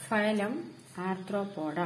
phylum ആർത്രോപോഡ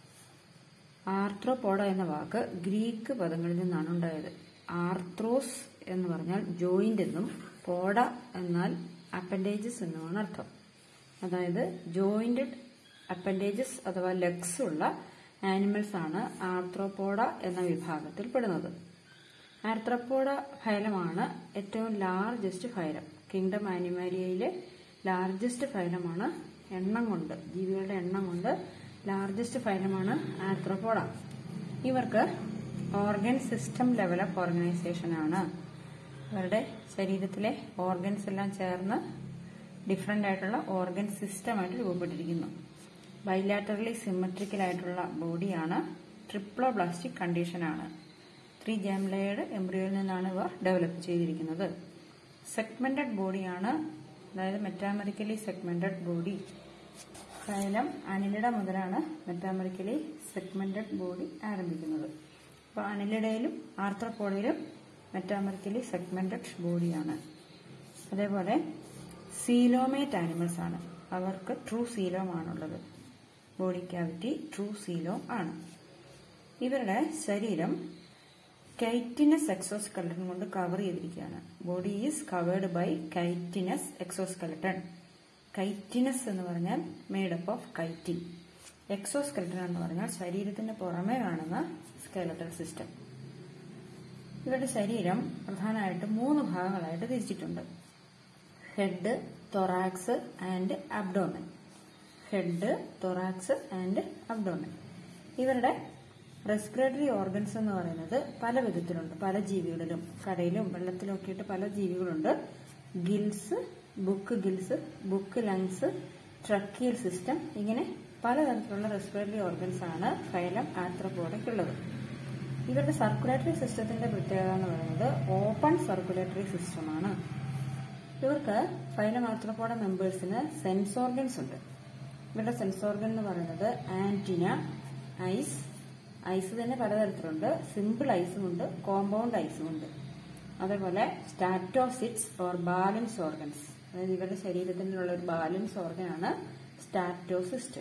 ആർത്രോപോഡ എന്ന വാക്ക് Greek പദങ്ങളിൽ നിന്നാണ് ഉണ്ടായത് ആർത്രോസ് എന്ന് പറഞ്ഞാൽ ജോയിന്റ് എന്നും പോഡ എന്നാൽ അപ്പൻഡേജസ് എന്നുമാണ് അർത്ഥം അതായത് ജോയിന്റഡ് അപ്പൻഡേജസ് അഥവാ ലെഗ്സ് ഉള്ള ആനിമൽസ് ആണ് ആർത്രോപോഡ എന്ന വിഭാഗത്തിൽ പെടുന്നത് ആർത്രോപോഡ ഫൈലമാണ് ഏറ്റവും ലാർജസ്റ്റ് ഫൈലം കിങ്ഡം ആനിമാലിയയിലെ ലാർജസ്റ്റ് ഫൈലമാണ് എണ്ണം കൊണ്ട് ജീവികളുടെ എണ്ണം കൊണ്ട് ലാർജസ്റ്റ് ഫൈലമാണ് ആർത്രോപോഡ ഇവർക്ക് organ system level of organisation ആണ് അവരുടെ ശരീരത്തിലെ ഓർഗൻസ് എല്ലാം ചേർന്ന് ഡിഫറെന്റ് ആയിട്ടുള്ള ഓർഗൻ സിസ്റ്റമായിട്ട് രൂപപ്പെട്ടിരിക്കുന്നു ബൈലാറ്ററലി സിമെട്രിക്കൽ ആയിട്ടുള്ള ബോഡിയാണ് ട്രിപ്ലോബ്ലാസ്റ്റിക് കണ്ടീഷനാണ് ത്രീ ജാംലയുടെ എംബ്രിയോയിൽ നിന്നാണ് ഇവ ഡെവലപ്പ് ചെയ്തിരിക്കുന്നത് സെഗ്മെന്റഡ് ബോഡിയാണ് അതായത് metamerically segmented body phylum Annelida മുതലാണ് മെറ്റാമറിക്കലി സെഗ്മെന്റഡ് ബോഡി ആരംഭിക്കുന്നത് അപ്പോൾ അനിലിടയിലും ആർത്രപ്പോഡയിലും മെറ്റാമറിക്കലി സെഗ്മെന്റഡ് ബോഡിയാണ് അതേപോലെ സീലോമേറ്റ് ആനിമൽസ് ആണ് അവർക്ക് ട്രൂ സീലോം ആണുള്ളത് ബോഡി ക്യാവിറ്റി ട്രൂ സീലോം ആണ് ഇവരുടെ ശരീരം കൈറ്റിനസ് എക്സോസ്കെലട്ടൺ കൊണ്ട് കവർ ചെയ്തിരിക്കുകയാണ് body is covered by chitinous exoskeleton chitinous എന്ന് പറഞ്ഞാൽ മേഡപ്പ് ഓഫ് കൈറ്റിൻ എക്സോസ്കെലട്ടൺ എന്ന് പറഞ്ഞാൽ ശരീരത്തിന് പുറമേ കാണുന്ന സ്കെലട്ടൽ സിസ്റ്റം ഇവരുടെ ശരീരം പ്രധാനമായിട്ടും മൂന്ന് ഭാഗങ്ങളായിട്ട് തിരിച്ചിട്ടുണ്ട് head thorax and abdomen head thorax and abdomen ഇവരുടെ റെസ്പിറേറ്ററി ഓർഗൻസ് എന്ന് പറയുന്നത് പല വിധത്തിലുണ്ട് പല ജീവികളിലും കടയിലും വെള്ളത്തിലും ഒക്കെ ആയിട്ട് പല ജീവികളുണ്ട് gills book gills book lungs tracheal system ഇങ്ങനെ പലതരത്തിലുള്ള റെസ്പിറേറ്ററി ഓർഗൻസ് ആണ് ഫൈലം ആർത്രോപോഡയ്ക്കുള്ളത് ഇവരുടെ സർക്കുലേറ്ററി സിസ്റ്റത്തിന്റെ പ്രത്യേകത എന്ന് പറയുന്നത് ഓപ്പൺ സർക്കുലേറ്ററി സിസ്റ്റമാണ് ഇവർക്ക് ഫൈലം ആർത്രോപോഡ മെമ്പേഴ്സിന് സെൻസ് ഓർഗൻസ് ഉണ്ട് ഇവരുടെ സെൻസ് ഓർഗൻ എന്ന് പറയുന്നത് ആന്റിന ഐസ് ഐസ് തന്നെ പലതരത്തിലുണ്ട് സിമ്പിൾ ഐസും ഉണ്ട് കോമ്പൗണ്ട് ഐസും ഉണ്ട് അതേപോലെ സ്റ്റാറ്റോസിറ്റ്സ് ഓർ ബാലൻസ് ഓർഗൻസ് അതായത് ഇവരുടെ ശരീരത്തിലുള്ള ഒരു ബാലൻസ് ഓർഗനാണ് സ്റ്റാറ്റോസിസ്റ്റ്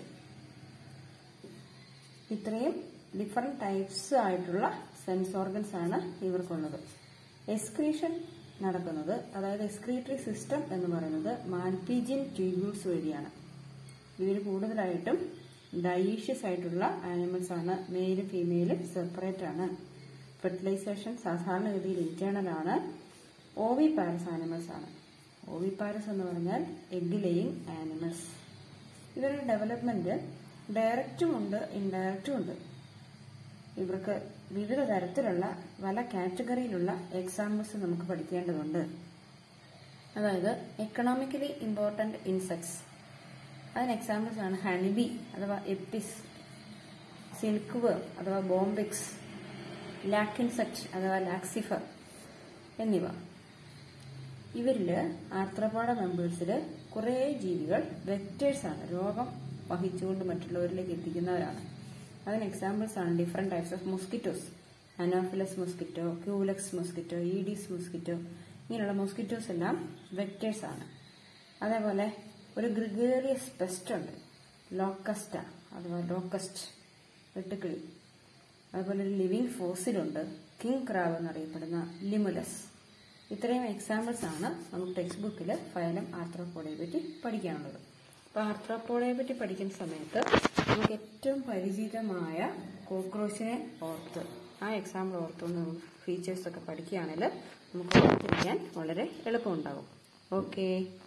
ഇത്രയും ഡിഫറെന്റ് ടൈപ്സ് ആയിട്ടുള്ള സെൻസ് ഓർഗൻസ് ആണ് ഇവർക്കുള്ളത് എക്സ്ക്രീഷൻ നടക്കുന്നത് അതായത് എക്സ്ക്രീറ്ററി സിസ്റ്റം എന്ന് പറയുന്നത് മാൽപീജിയൻ ട്യൂബ്യൂൾസ് വഴിയാണ് ഇവർ കൂടുതലായിട്ടും ഡൈഷ്യസ് ആയിട്ടുള്ള ആനിമൽസ് ആണ് മെയിലും ഫീമെയിലും സെപ്പറേറ്റ് ആണ് ഫെർട്ടിലൈസേഷൻ സാധാരണഗതിയിൽ ഇന്റേണൽ ആണ് ഓവി പാരസ് ആനിമൽസ് ആണ് ഓവി പാരസ് എന്ന് പറഞ്ഞാൽ എഗ് ലേയിങ് ആനിമൽസ് ഇവരുടെ ഡെവലപ്മെന്റ് ഡയറക്റ്റും ഉണ്ട് ഇൻഡയറക്റ്റും ഉണ്ട് ഇവർക്ക് വിവിധ തരത്തിലുള്ള പല കാറ്റഗറിയിലുള്ള എക്സാമ്പിൾസ് നമുക്ക് പഠിക്കേണ്ടതുണ്ട് അതായത് എക്കണോമിക്കലി ഇമ്പോർട്ടന്റ് ഇൻസെക്ട്സ് അതിന് എക്സാമ്പിൾസ് ആണ് ഹണിബി അഥവാ എപ്പിസ് സിൽക്ക് വേം അഥവാ ബോംബിക്സ് ലാക്കിൻസെക്ട് അഥവാ ലാക്സിഫർ എന്നിവ ഇവരില് ആർത്രപാട മെമ്പേഴ്സില് കുറേ ജീവികൾ വെക്ടേഴ്സ് ആണ് രോഗം വഹിച്ചുകൊണ്ട് മറ്റുള്ളവരിലേക്ക് എത്തിക്കുന്നവരാണ് അതിന് എക്സാമ്പിൾസ് ആണ് different types of mosquitoes Anopheles mosquito Culex mosquito Aedes mosquito ഇങ്ങനെയുള്ള മൊസ്കിറ്റോസ് എല്ലാം വെക്ടേഴ്സ് ആണ് അതേപോലെ ഒരു ഗ്രിഗേറിയസ് പെസ്റ്റ് ഉണ്ട് ലോക്കസ്റ്റ അഥവാ ലോക്കസ്റ്റ് വെട്ടുക്കിളി അതുപോലെ ഒരു ലിവിങ് ഫോസിലുണ്ട് കിങ് ക്രാബ് എന്നറിയപ്പെടുന്ന ലിമുലസ് ഇത്രയും എക്സാമ്പിൾസ് ആണ് നമുക്ക് ടെക്സ്റ്റ് ബുക്കിൽ ഫയലം ആർത്രോപോഡയെ പറ്റി പഠിക്കാനുള്ളത് അപ്പോൾ ആർത്രോപോഡയെ പറ്റി പഠിക്കുന്ന സമയത്ത് നമുക്ക് ഏറ്റവും പരിചിതമായ കോക്രോച്ചിനെ ഓർത്ത് ആ എക്സാമ്പിൾ ഓർത്തുകൊണ്ട് ഫീച്ചേഴ്സ് ഒക്കെ പഠിക്കുകയാണെങ്കിൽ നമുക്ക് ഓർത്തിരിക്കാൻ വളരെ എളുപ്പമുണ്ടാകും ഓക്കേ